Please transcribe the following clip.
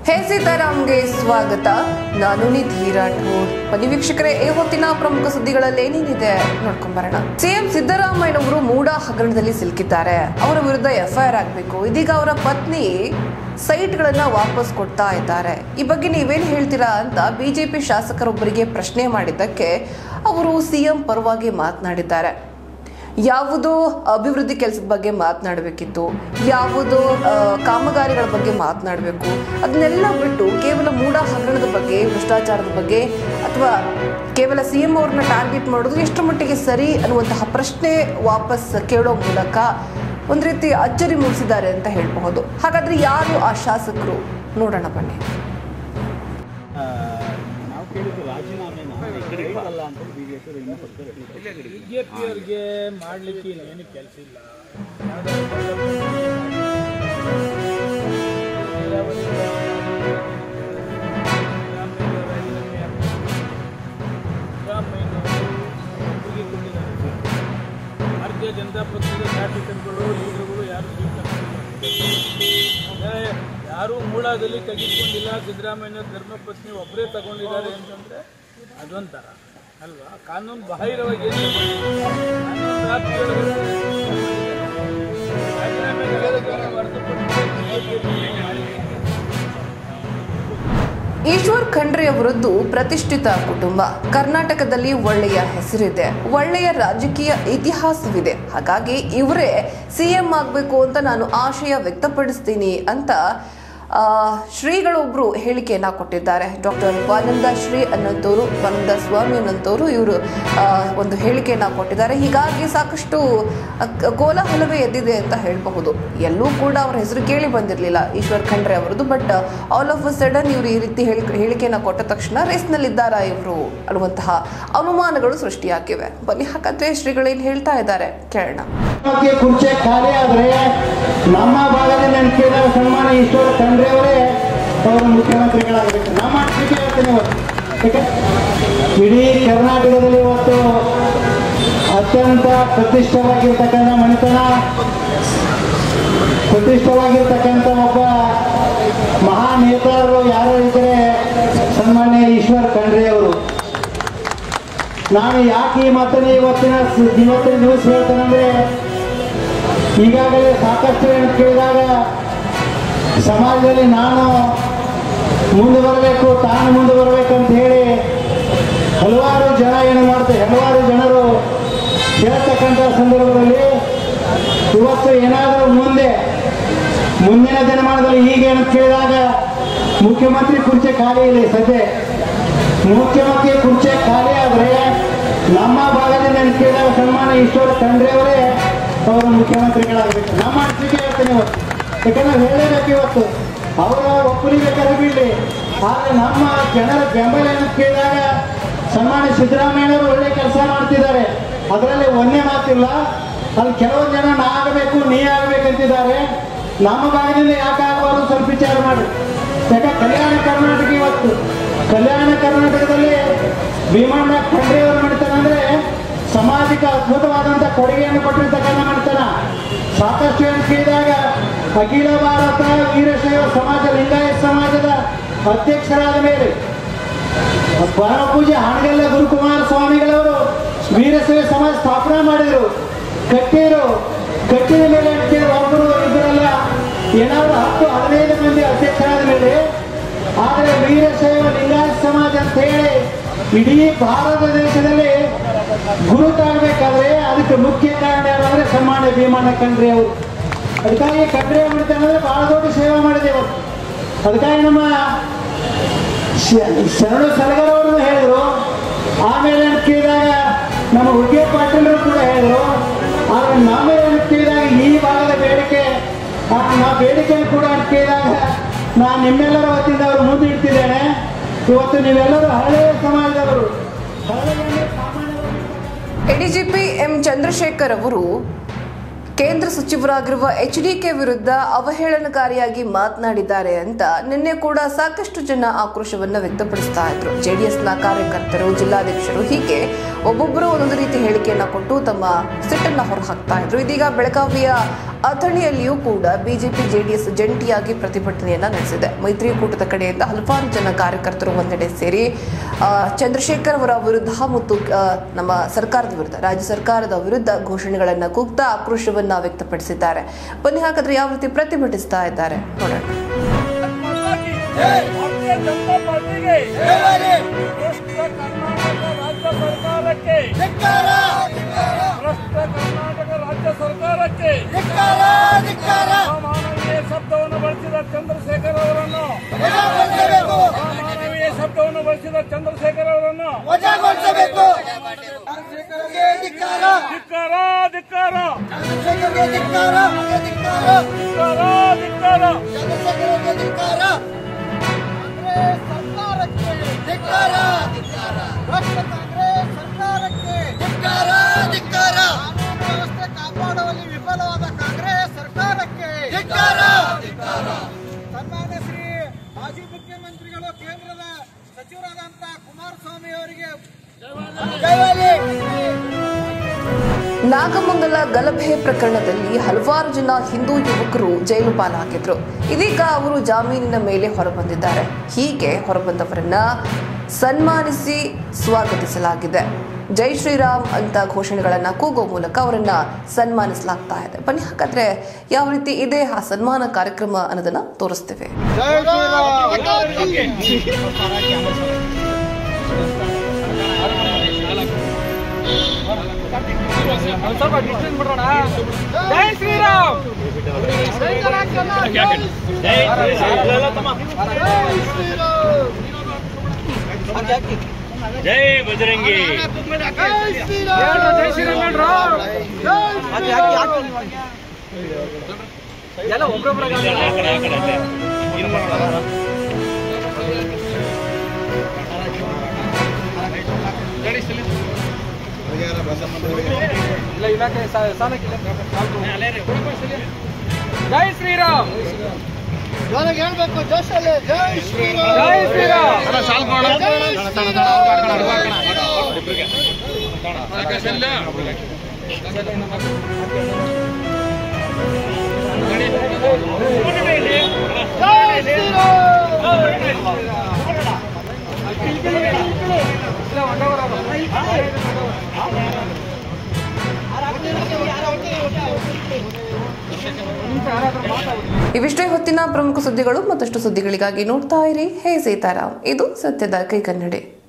ಹೇ ಸೀತಾರಾಮ್ಗೆ ಸ್ವಾಗತ ನಾನು ನಿಧಿ ರಾಠೋಡ್ ಬನ್ನಿ ವೀಕ್ಷಕರೇ ಈ ಹೊತ್ತಿನ ಪ್ರಮುಖ ಸುದ್ದಿಗಳಲ್ಲಿ ಏನೇನಿದೆ ನೋಡ್ಕೊಂಡ್ ಬರೋಣ ಸಿಎಂ ಸಿದ್ದರಾಮಯ್ಯನವರು ಮೂಡ ಹಗರಣದಲ್ಲಿ ಸಿಲುಕಿದ್ದಾರೆ ಅವರ ವಿರುದ್ಧ ಎಫ್ಐಆರ್ ಆಗಬೇಕು ಇದೀಗ ಅವರ ಪತ್ನಿ ಸೈಟ್ಗಳನ್ನ ವಾಪಸ್ ಕೊಡ್ತಾ ಇದ್ದಾರೆ ಈ ಬಗ್ಗೆ ನೀವೇನ್ ಹೇಳ್ತೀರಾ ಅಂತ ಬಿಜೆಪಿ ಶಾಸಕರೊಬ್ಬರಿಗೆ ಪ್ರಶ್ನೆ ಮಾಡಿದ್ದಕ್ಕೆ ಅವರು ಸಿಎಂ ಪರವಾಗಿ ಮಾತನಾಡಿದ್ದಾರೆ ಯಾವುದೋ ಅಭಿವೃದ್ಧಿ ಕೆಲಸದ ಬಗ್ಗೆ ಮಾತನಾಡಬೇಕಿತ್ತು ಯಾವುದೋ ಆ, ಕಾಮಗಾರಿಗಳ ಬಗ್ಗೆ ಮಾತನಾಡಬೇಕು ಅದನ್ನೆಲ್ಲ ಬಿಟ್ಟು ಕೇವಲ ಮೂಢ ಹಗರಣದ ಬಗ್ಗೆ ಭ್ರಷ್ಟಾಚಾರದ ಬಗ್ಗೆ ಅಥವಾ ಕೇವಲ ಸಿ ಎಂ ಅವ್ರನ್ನ ಟಾರ್ಗೆಟ್ ಮಾಡೋದು ಎಷ್ಟು ಮಟ್ಟಿಗೆ ಸರಿ ಅನ್ನುವಂತಹ ಪ್ರಶ್ನೆ ವಾಪಸ್ ಕೇಳೋ ಮೂಲಕ ಒಂದು ರೀತಿ ಅಚ್ಚರಿ ಮೂಡಿಸಿದ್ದಾರೆ ಅಂತ ಹೇಳಬಹುದು ಹಾಗಾದ್ರೆ ಯಾರು ಆ ಶಾಸಕರು ನೋಡೋಣ ಬನ್ನಿ ಆ, ನಾವು ಕೇಳಿದ್ದು ರಾಜೀನಾಮೆನ ಅಲ್ಲ ಅಂತ ಬಿ ಜೆ ಪಿ ಇನ್ನೂ ಪಕ್ಷ ಬಿಜೆಪಿಯವರಿಗೆ ಮಾಡಲಿಕ್ಕೆ ಏನು ಕೆಲಸ ಇಲ್ಲ ಭಾರತೀಯ ಜನತಾ ಪಕ್ಷದ ಶಾಸಕರುಗಳು ಲೀಡರ್ಗಳು ಯಾರು ಸೀಟ್ ತಗೊಂಡಿಲ್ಲ. ಯಾರು ಮೂಳದಲ್ಲಿ ತೆಗೆದುಕೊಂಡಿಲ್ಲ ಸಿದ್ದರಾಮಯ್ಯ ಧರ್ಮಪತ್ನಿ ಒಬ್ಬರೇ ತಗೊಂಡಿದ್ದಾರೆ ಅಂತಂದ್ರೆ ಅದೊಂಥರ ಅಲ್ವಾ ಕಾನೂನು ಬಾಹಿರವಾಗಿ ಏನು ತಗೊಂಡಿಲ್ಲ. ಕಾನೂನು ವ್ಯಾಪ್ತಿಯೊಳಗಡೆ ರಾಜೀನಾಮೆಗಳನ್ನು ಹೊರತುಪಡಿಸಿ ಬಿಜೆಪಿ ಮಾಡಿಲ್ಲ. ಈಶ್ವರ್ ಖಂಡ್ರೆ ಅವರದ್ದು ಪ್ರತಿಷ್ಠಿತ ಕುಟುಂಬ ಕರ್ನಾಟಕದಲ್ಲಿ ಒಳ್ಳೆಯ ಹೆಸರಿದೆ ಒಳ್ಳೆಯ ರಾಜಕೀಯ ಇತಿಹಾಸವಿದೆ ಹಾಗಾಗಿ ಇವರೇ ಸಿಎಂ ಆಗಬೇಕು ಅಂತ ನಾನು ಆಶಯ ವ್ಯಕ್ತಪಡಿಸ್ತೀನಿ ಅಂತ ಆ, ಶ್ರೀಗಳೊಬ್ರು ಹೇಳಿಕೆಯನ್ನ ಕೊಟ್ಟಿದ್ದಾರೆ ಡಾಕ್ಟರ್ ವಾನಂದ ಶ್ರೀ ಅನ್ನೋಂಥವ್ರು ವಾನಂದ ಸ್ವಾಮಿ ಅನ್ನೋಂಥವ್ರು ಇವರು ಆ, ಒಂದು ಹೇಳಿಕೆಯನ್ನ ಕೊಟ್ಟಿದ್ದಾರೆ ಹೀಗಾಗಿ ಸಾಕಷ್ಟು ಅ, ಕ- ಕೋಲಾಹಲವೇ ಎದ್ದಿದೆ ಅಂತ ಹೇಳಬಹುದು ಎಲ್ಲೂ ಕೂಡ ಅವರ ಹೆಸರು ಕೇಳಿ ಬಂದಿರಲಿಲ್ಲ ಈಶ್ವರ್ ಖಂಡ್ರೆ ಅವರದ್ದು but all of a sudden ಇವರು ಈ ರೀತಿ ಹೇಳಿ ಹೇಳಿಕೆಯನ್ನ ಕೊಟ್ಟ ತಕ್ಷಣ ರೇಸ್ನಲ್ಲಿದ್ದಾರಾ ಇವರು ಅನ್ನುವಂತಹ ಅನುಮಾನಗಳು ಸೃಷ್ಟಿಯಾಗಿವೆ ಬನ್ನಿ ಹಾಗಾದ್ರೆ ಶ್ರೀಗಳೇನು ಹೇಳ್ತಾ ಇದ್ದಾರೆ ಕೇಳೋಣ ಬಗ್ಗೆ ಕುರ್ಚಿ ಖಾಲಿ ಆದ್ರೆ ನಮ್ಮ ಭಾಗದಲ್ಲಿ ನಾನು ಕೇಳಿದ ಸನ್ಮಾನ ಈಶ್ವರ ಖಂಡ್ರೆ ಅವರೇ ಅವರು ಮುಖ್ಯಮಂತ್ರಿಗಳಾಗಬೇಕು ನಮ್ಮ ಅನಿಸಿಕೆ ಹೇಳ್ತೀನಿ ಇವತ್ತು ಯಾಕೆ ಇಡೀ ಕರ್ನಾಟಕದಲ್ಲಿ ಇವತ್ತು ಅತ್ಯಂತ ಪ್ರತಿಷ್ಠವಾಗಿರ್ತಕ್ಕಂಥ ಮನೆತನ ಪ್ರತಿಷ್ಠವಾಗಿರ್ತಕ್ಕಂಥ ಒಬ್ಬ ಮಹಾನ್ ನೇತಾರರು ಯಾರು ಇದ್ದಾರೆ ಸನ್ಮಾನ್ಯ ಈಶ್ವರ್ ಖಂಡ್ರೆ ಅವರು ನಾನು ಯಾಕೆ ಈ ಮಾತನ್ನು ಇವತ್ತಿನ ಸ- ಇವತ್ತಿನ ದಿವಸ ಹೇಳ್ತೇನೆಂದ್ರೆ ಈಗಾಗಲೇ ಸಾಕಷ್ಟು ಜನ ಕೇಳಿದಾಗ ಸಮಾಜದಲ್ಲಿ ನಾನು ಮುಂದೆ ಬರಬೇಕು ತಾನು ಮುಂದೆ ಬರಬೇಕು ಅಂತ ಹೇಳಿ ಹಲವಾರು ಜನ ಏನು ಮಾಡ್ತಾರೆ ಹಲವಾರು ಜನರು ಹೇಳ್ತಕ್ಕಂಥ ಸಂದರ್ಭದಲ್ಲಿ ಇವತ್ತು ಏನಾದರೂ ಮುಂದೆ ಮುಂದಿನ ದಿನಮಾನದಲ್ಲಿ ಈಗ ಏನು ಕೇಳಿದಾಗ ಮುಖ್ಯಮಂತ್ರಿ ಕುರ್ಚಿ ಖಾಲಿ ಇಲ್ಲ ಸದ್ಯ ಮುಖ್ಯಮಂತ್ರಿ ಕುರ್ಚಿ ಖಾಲಿ ಆದರೆ ನಮ್ಮ ಭಾಗದಿಂದ ನಾನು ಕೇಳಿದಾಗ ಸನ್ಮಾನ ಈಶ್ವರ ಖಂಡ್ರೆ ಅವರೇ ಅವರು ಮುಖ್ಯಮಂತ್ರಿಗಳಾಗಬೇಕು ನಮ್ಮ ಅನಿಸಿಕೆ ಹೇಳ್ತೇನೆ ಇವತ್ತು ಯಾಕಂದ್ರೆ ಹೇಳಲೇಬೇಕು ಇವತ್ತು ಅವರ ಒಪ್ಪಲಿಗೆ ಕರೆಬಿಡ್ಲಿ ಆದರೆ ನಮ್ಮ ಜನರ ಬೆಂಬಲ ಏನು ಕೇಳಿದಾಗ ಸನ್ಮಾನ್ಯ ಸಿದ್ದರಾಮಯ್ಯನವರು ಒಳ್ಳೆ ಕೆಲಸ ಮಾಡ್ತಿದ್ದಾರೆ ಅದರಲ್ಲಿ ಒಂದೇ ಮಾತಿಲ್ಲ ಅಲ್ಲಿ ಕೆಲವೊಂದು ಜನ ನಾ ಆಗಬೇಕು ನೀ ಆಗಬೇಕಂತಿದ್ದಾರೆ ನಮ್ಮ ಭಾಗದಿಂದ ಯಾಕೆ ಆಗಬಾರ್ದು ಸ್ವಲ್ಪ ವಿಚಾರ ಮಾಡಿ ಯಾಕೆ ಕಲ್ಯಾಣ ಕರ್ನಾಟಕ ಇವತ್ತು ಕಲ್ಯಾಣ ಕರ್ನಾಟಕದಲ್ಲಿ ಭೀಮಣ್ಣ ಖಂಡ್ರೆ ಅವರು ಮಾಡ್ತಾನೆ ಅಂದ್ರೆ ಸಮಾಜಕ್ಕೆ ಅದ್ಭುತವಾದಂಥ ಕೊಡುಗೆಯನ್ನು ಕೊಟ್ಟಿರ್ತಕ್ಕಂಥ ಮಾಡ್ತಾನ ಸಾಕಷ್ಟು ಏನು ಕೇಳಿದಾಗ ಅಖಿಲ ಭಾರತ ವೀರಶೈವ ಸಮಾಜ ಲಿಂಗಾಯತ ಸಮಾಜದ ಅಧ್ಯಕ್ಷರಾದ ಮೇಲೆ ಪರಮ ಪೂಜೆ ಹಾನಗಲ್ಲ ಗುರುಕುಮಾರ ಸ್ವಾಮಿಗಳವರು ವೀರಶೈವ ಸಮಾಜ ಸ್ಥಾಪನೆ ಮಾಡಿದರು ಕಟ್ಟಿರು ಕಟ್ಟಿದ ಮೇಲೆ ಅಂತೇಳಿ ಒಬ್ಬರು ಇಬ್ಬರಲ್ಲ ಏನಾದ್ರು ಹತ್ತು ಹದಿನೈದು ಮಂದಿ ಅಧ್ಯಕ್ಷರಾದ ಮೇಲೆ ಆದರೆ ವೀರಶೈವ ಲಿಂಗಾಯತ ಸಮಾಜ ಅಂತ ಹೇಳಿ ಇಡೀ ಭಾರತ ದೇಶದಲ್ಲಿ ಗುರುತಾಗಬೇಕಾದ್ರೆ ಅದಕ್ಕೆ ಮುಖ್ಯ ಕಾರಣ ಯಾರು ಅಂದ್ರೆ ಸನ್ಮಾನ್ಯ ಭೀಮಣ್ಣ ಖಂಡ್ರೆ ಅವರು ಅದಕ್ಕಾಗಿ ಖಂಡ್ರೆ ಮಾಡ್ತಾನಂದ್ರೆ ಬಹಳ ದೊಡ್ಡ ಸೇವೆ ಮಾಡಿದೆ ಅವರು ಅದಕ್ಕಾಗಿ ನಮ್ಮ ಶ- ಶರಣು ಸಲಗರ್ ಅವರು ಹೇಳಿದ್ರು ಆಮೇಲೆ ಅಂತ ಕೇಳಿದಾಗ ನಮ್ಮ ಹುಗ್ಗೆ ಪಾಟೀಲರು ಕೂಡ ಹೇಳಿದ್ರು ಆದ್ರೆ ನಾವೇನು ಅಂತ ಕೇಳಿದಾಗ ಈ ಭಾಗದ ಬೇಡಿಕೆ ಆ, ನಾ ಬೇಡಿಕೆ ಕೂಡ ಅಂತ ಕೇಳಿದಾಗ ನಾನು ನಿಮ್ಮೆಲ್ಲರ ವತಿಯಿಂದ ಅವರು ಮುಂದೆ ಇಡ್ತಿದ್ದೇನೆ ಇವತ್ತು ನೀವೆಲ್ಲರೂ ಹಳೆಯ ಸಮಾಜದವರು ಹಳೆಯ ಅಂದ್ರೆ ಸಾಮಾನ್ಯವಾಗಿ ಎಡಿಜಿಪಿ ಎಂ ಚಂದ್ರಶೇಖರ್ ಅವರು ಕೇಂದ್ರ ಸಚಿವರಾಗಿರುವ ಎಚ್ ಡಿ ಕೆ ವಿರುದ್ಧ ಅವಹೇಳನಕಾರಿಯಾಗಿ ಮಾತನಾಡಿದ್ದಾರೆ ಅಂತ ನಿನ್ನೆ ಕೂಡ ಸಾಕಷ್ಟು ಜನ ಆಕ್ರೋಶವನ್ನ ವ್ಯಕ್ತಪಡಿಸ್ತಾ ಇದ್ರು ಜೆಡಿಎಸ್ನ ಕಾರ್ಯಕರ್ತರು ಜಿಲ್ಲಾಧ್ಯಕ್ಷರು ಹೀಗೆ ಒಬ್ಬೊಬ್ಬರು ಒಂದೊಂದು ರೀತಿ ಹೇಳಿಕೆಯನ್ನ ಕೊಟ್ಟು ತಮ್ಮ ಸಿಟ್ಟನ್ನ ಹೊರಹಾಕ್ತಾ ಇದ್ರು ಇದೀಗ ಬೆಳಗಾವಿಯ ಅಥಣಿಯಲ್ಲಿಯೂ ಕೂಡ ಬಿಜೆಪಿ ಜೆಡಿಎಸ್ ಜಂಟಿಯಾಗಿ ಪ್ರತಿಭಟನೆಯನ್ನ ನಡೆಸಿದೆ ಮೈತ್ರಿಕೂಟದ ಕಡೆಯಿಂದ ಹಲವಾರು ಜನ ಕಾರ್ಯಕರ್ತರು ಒಂದೆಡೆ ಸೇರಿ ಆ, ಚಂದ್ರಶೇಖರ್ ಅವರ ವಿರುದ್ಧ ಮತ್ತು ಆ, ನಮ್ಮ ಸರ್ಕಾರದ ವಿರುದ್ಧ ರಾಜ್ಯ ಸರ್ಕಾರದ ವಿರುದ್ಧ ಘೋಷಣೆಗಳನ್ನ ಕೂಗ್ತಾ ಆಕ್ರೋಶವನ್ನ ವ್ಯಕ್ತಪಡಿಸಿದ್ದಾರೆ ಬನ್ನಿ ಹಾಗಾದ್ರೆ ಯಾವ ರೀತಿ ಪ್ರತಿಭಟಿಸ್ತಾ ಇದ್ದಾರೆ ನೋಡೋಣ ಭಾರತೀಯ ಜನತಾ ಪಾರ್ಟಿಗೆ ಭ್ರಷ್ಟ ಕರ್ನಾಟಕ ರಾಜ್ಯ ಸರ್ಕಾರಕ್ಕೆ ಭ್ರಷ್ಟ ಕರ್ನಾಟಕ ರಾಜ್ಯ ಸರ್ಕಾರಕ್ಕೆ ಅಮಾನವೀಯ ಶಬ್ದವನ್ನು ಬಳಸಿದ ಚಂದ್ರಶೇಖರ್ ಅವರನ್ನು ಅಮಾನವೀಯ ಶಬ್ದವನ್ನು ಬಳಸಿದ ಚಂದ್ರಶೇಖರ್ ಅವರನ್ನು ಧಿಕ್ಕಾರ ಧಿಕ್ಕಾರ ಧಿಕ್ಕಾರ ಧಿಕ್ಕಾರ ಕಾಪಾಡುವಲ್ಲಿ ವಿಫಲವಾದ ಕಾಂಗ್ರೆಸ್ ಸರ್ಕಾರಕ್ಕೆ ಸನ್ಮಾನ್ಯ ಶ್ರೀ ಮಾಜಿ ಮುಖ್ಯಮಂತ್ರಿಗಳು ಕೇಂದ್ರದ ಸಚಿವರಾದಂತಹ ಕುಮಾರಸ್ವಾಮಿ ಅವರಿಗೆ ನಾಗಮಂಗಲ ಗಲಭೆ ಪ್ರಕರಣದಲ್ಲಿ ಹಲವಾರು ಜನ ಹಿಂದೂ ಯುವಕರು ಜೈಲು ಪಾಲಾಗಿದ್ರು ಇದೀಗ ಅವರು ಜಾಮೀನಿನ ಮೇಲೆ ಹೊರಬಂದಿದ್ದಾರೆ ಹೀಗೆ ಹೊರಬಂದವರನ್ನ ಸನ್ಮಾನಿಸಿ ಸ್ವಾಗತಿಸಲಾಗಿದೆ ಜೈ ಶ್ರೀರಾಮ್ ಅಂತ ಘೋಷಣೆಗಳನ್ನ ಕೂಗೋ ಮೂಲಕ ಅವರನ್ನ ಸನ್ಮಾನಿಸಲಾಗ್ತಾ ಇದೆ ಬನ್ನಿ ಹಾಗಾದ್ರೆ ಯಾವ ರೀತಿ ಇದೆ ಆ ಸನ್ಮಾನ ಕಾರ್ಯಕ್ರಮ ಅನ್ನೋದನ್ನ ತೋರಿಸ್ತೇವೆ ಜೈ ಶ್ರೀರಾಮ್ ಜೈ ಬಜರಂಗಿ ಜೈ ಶ್ರೀರಾಮ್ ಹೇಳ್ರು ಎಲ್ಲ ಒಬ್ರೊಬ್ರ ಆ ಕಡೆ ಆ ಕಡೆ ಅಲ್ಲೇ. ಇಲ್ಲ ಇಲಾಖೆ ಸಾ- ಸಾಲಕ್ಕಿಲ್ಲ ಜೈ ಶ್ರೀರಾಮ್ ನನಗೆ ಹೇಳ್ಬೇಕು ಜೋಶಲ್ಲಿ ಜೈ ಶ್ರೀರಾಮ್ ಜೈ ಶ್ರೀರಾಮ್ ಇಲ್ಲ ಹೊಂಡವರ ಇವಿಷ್ಟೇ ಹೊತ್ತಿನ ಪ್ರಮುಖ ಸುದ್ದಿಗಳು ಮತ್ತಷ್ಟು ಸುದ್ದಿಗಳಿಗಾಗಿ ನೋಡ್ತಾ ಇರಿ ಹೇ ಸೀತಾರಾಮ್ ಇದು ಸತ್ಯದ ಕೈ ಕನ್ನಡಿ